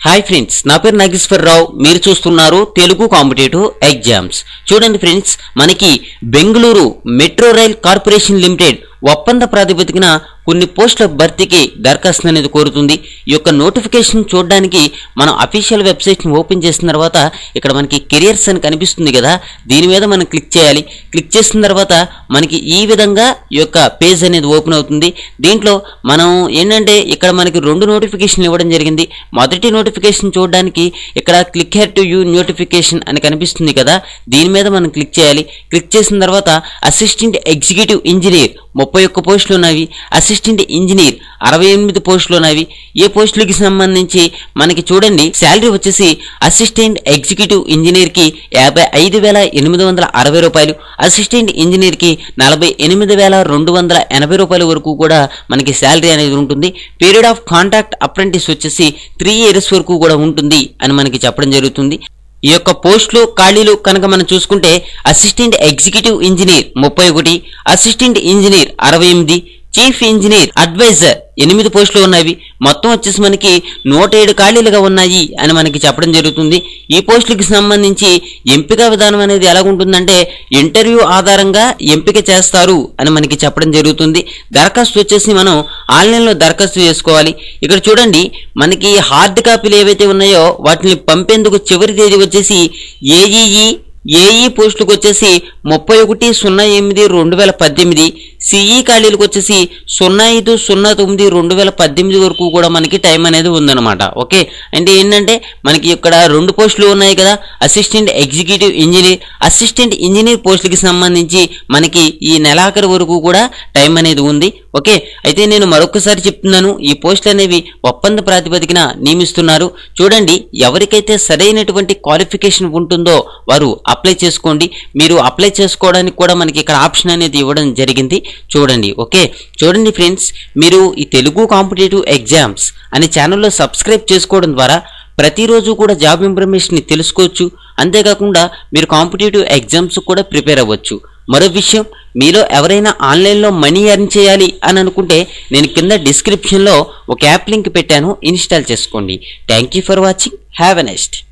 hi friends నా పేరు నాగేశ్వరరావు మీరు చూస్తున్నారు తెలుగు కాంపిటేటివ్ ఎగ్జామ్స్ చూడండి ఫ్రెండ్స్ మనకి Bengaluru metro rail corporation limited ఒప్పంద ప్రాతిపదికన కొన్ని పోస్టుల భర్తీకి దరఖాస్తు అనేది కోరుతుంది ఈ యొక్క నోటిఫికేషన్ చూడడానికి మనం అఫీషియల్ వెబ్సైట్ని ఓపెన్ చేసిన తర్వాత ఇక్కడ మనకి కెరియర్స్ అని కనిపిస్తుంది కదా దీని మీద మనం క్లిక్ చేయాలి క్లిక్ చేసిన తర్వాత మనకి ఈ విధంగా ఈ యొక్క పేజ్ అనేది ఓపెన్ అవుతుంది దీంట్లో మనం ఏంటంటే ఇక్కడ మనకి రెండు నోటిఫికేషన్లు ఇవ్వడం జరిగింది మొదటి నోటిఫికేషన్ చూడడానికి ఇక్కడ click head to you notification అని కనిపిస్తుంది కదా దీని మీద మనం క్లిక్ చేయాలి క్లిక్ చేసిన తర్వాత అసిస్టెంట్ ఎగ్జిక్యూటివ్ ఇంజనీర్ ముప్పై ఒక్క పోస్టులు ఉన్నవి అసిస్టెంట్ ఇంజనీర్ అరవై ఎనిమిది పోస్టులు ఉన్నవి ఏ పోస్టులకి సంబంధించి మనకి చూడండి శాలరీ వచ్చేసి అసిస్టెంట్ ఎగ్జిక్యూటివ్ ఇంజనీర్కి యాభై ఐదు వేల ఎనిమిది వందల అరవై రూపాయలు అసిస్టెంట్ ఇంజనీర్కి నలభై ఎనిమిది వేల రెండు వందల ఎనభై రూపాయల వరకు కూడా మనకి శాలరీ అనేది ఉంటుంది పీరియడ్ ఆఫ్ కాంటాక్ట్ అప్రెంటిస్ వచ్చేసి త్రీ ఇయర్స్ వరకు కూడా ఉంటుంది అని మనకి చెప్పడం జరుగుతుంది ఈ యొక్క పోస్టులు ఖాళీలు కనుక మనం చూసుకుంటే అసిస్టెంట్ ఎగ్జిక్యూటివ్ ఇంజనీర్ ముప్పై ఒకటి అసిస్టెంట్ ఇంజనీర్ అరవై ఎనిమిది చీఫ్ ఇంజనీర్ అడ్వైజర్ ఎనిమిది పోస్టులు ఉన్నవి మొత్తం వచ్చేసి మనకి నూట ఏడు ఖాళీలుగా ఉన్నాయి అని మనకి చెప్పడం జరుగుతుంది ఈ పోస్టులకి సంబంధించి ఎంపిక విధానం అనేది ఎలాగుంటుందంటే ఇంటర్వ్యూ ఆధారంగా ఎంపిక చేస్తారు అని మనకి చెప్పడం జరుగుతుంది దరఖాస్తు వచ్చేసి మనం ఆన్లైన్లో దరఖాస్తు చేసుకోవాలి ఇక్కడ చూడండి మనకి హార్డ్ కాపీలు ఏవైతే ఉన్నాయో వాటిని పంపేందుకు చివరి తేదీ వచ్చేసి ఏఈఈ ఏఈ పోస్టులకు వచ్చేసి ముప్పై ఒకటి సున్నా ఎనిమిది రెండు వేల పద్దెనిమిది సిఈ ఖాళీలకు వచ్చేసి సున్నా ఐదు సున్నా తొమ్మిది రెండు వేల పద్దెనిమిది వరకు కూడా మనకి టైం అనేది ఉందన్నమాట ఓకే అంటే ఏంటంటే మనకి ఇక్కడ రెండు పోస్టులు ఉన్నాయి కదా assistant executive engineer assistant engineer పోస్టులకి సంబంధించి మనకి ఈ నెలాఖరు వరకు కూడా టైం అనేది ఉంది ఓకే అయితే నేను మరొకసారి చెప్తున్నాను ఈ పోస్టులు అనేవి ఒప్పంద ప్రాతిపదికన నియమిస్తున్నారు చూడండి ఎవరికైతే సరైనటువంటి క్వాలిఫికేషన్ ఉంటుందో వారు అప్లై చేసుకోండి మీరు అప్లై చేసుకోవడానికి కూడా మనకి ఇక్కడ ఆప్షన్ అనేది ఇవ్వడం జరిగింది చూడండి ఓకే చూడండి ఫ్రెండ్స్ మీరు ఈ తెలుగు కాంపిటేటివ్ ఎగ్జామ్స్ అనే ఛానల్లో సబ్స్క్రైబ్ చేసుకోవడం ద్వారా ప్రతిరోజు కూడా జాబ్ ఇన్ఫర్మేషన్ తెలుసుకోవచ్చు అంతేకాకుండా మీరు కాంపిటేటివ్ ఎగ్జామ్స్ కూడా ప్రిపేర్ అవ్వచ్చు మరో విషయం మీలో ఎవరైనా ఆన్లైన్లో మనీ ఎర్న్ చేయాలి అని అనుకుంటే నేను కింద డిస్క్రిప్షన్లో ఒక యాప్ లింక్ పెట్టాను ఇన్స్టాల్ చేసుకోండి thank you for watching have a next